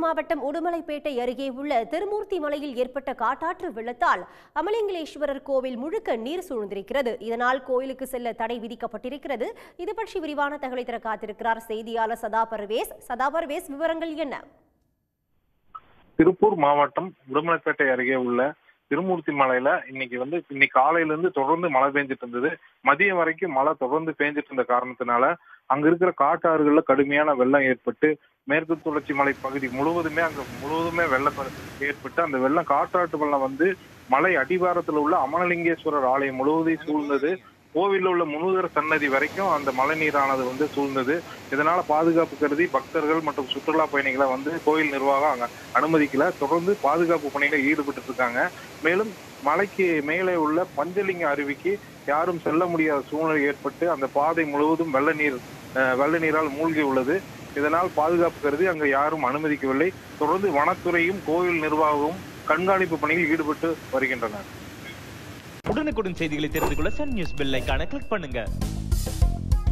மாவட்டம் உடுமலைப்பேட்டை அருகே உள்ள திருமூர்த்தி மலையில் ஏற்பட்ட காட்டாற்று வெள்ளத்தால் அமலிங்கலேஸ்வரர் கோவில் முழுக்க நீர் சூழ்ந்திருக்கிறது இதனால் கோயிலுக்கு செல்ல தடை விதிக்கப்பட்டிருக்கிறது இது பற்றி விரிவான தகவலை தர காத்திருக்கிறார் செய்தியாளர் சதா பர்வேஸ் சதா பர்வேஸ் விவரங்கள் என்ன திருப்பூர் மாவட்டம் உடுமலைப்பேட்டை அருகே உள்ள திருமூர்த்தி மலையில இன்னைக்கு வந்து இன்னைக்கு காலையில இருந்து தொடர்ந்து மழை பெஞ்சிட்டு இருந்தது மதியம் வரைக்கும் மழை தொடர்ந்து பெஞ்சிட்டு இருந்த காரணத்தினால அங்க இருக்கிற காட்டாறுகள்ல கடுமையான வெள்ளம் ஏற்பட்டு மேற்கு தொடர்ச்சி மலை பகுதி முழுவதுமே அங்க முழுவதுமே வெள்ளம் ஏற்பட்டு அந்த வெள்ளம் காட்டாற்று வெள்ளம் வந்து மலை அடிவாரத்தில் உள்ள அமனலிங்கேஸ்வரர் ஆலயம் முழுவதையும் சூழ்ந்தது கோவிலில் உள்ள முனுகர் சன்னதி வரைக்கும் அந்த மழை நீரானது வந்து சூழ்ந்தது இதனால பாதுகாப்பு கருதி பக்தர்கள் மற்றும் சுற்றுலா பயணிகளை வந்து கோயில் நிர்வாகம் அங்க அனுமதிக்கல தொடர்ந்து பாதுகாப்பு பணிகளை ஈடுபட்டு இருக்காங்க மேலும் மலைக்கு மேலே உள்ள பஞ்சலிங்க அருவிக்கு யாரும் செல்ல முடியாத சூழ்நிலை ஏற்பட்டு அந்த பாதை முழுவதும் வெள்ள நீர் அஹ், வெள்ள நீரால் மூழ்கி உள்ளது இதனால் பாதுகாப்பு கருதி அங்கு யாரும் அனுமதிக்கவில்லை தொடர்ந்து வனத்துறையும் கோவில் நிர்வாகமும் கண்காணிப்பு பணியில் ஈடுபட்டு வருகின்றனர் உடனுக்குடன் செய்திகளை தெரிந்து கொள்ள சன் நியூஸ் பெல் ஐகானை கிளிக் பண்ணுங்க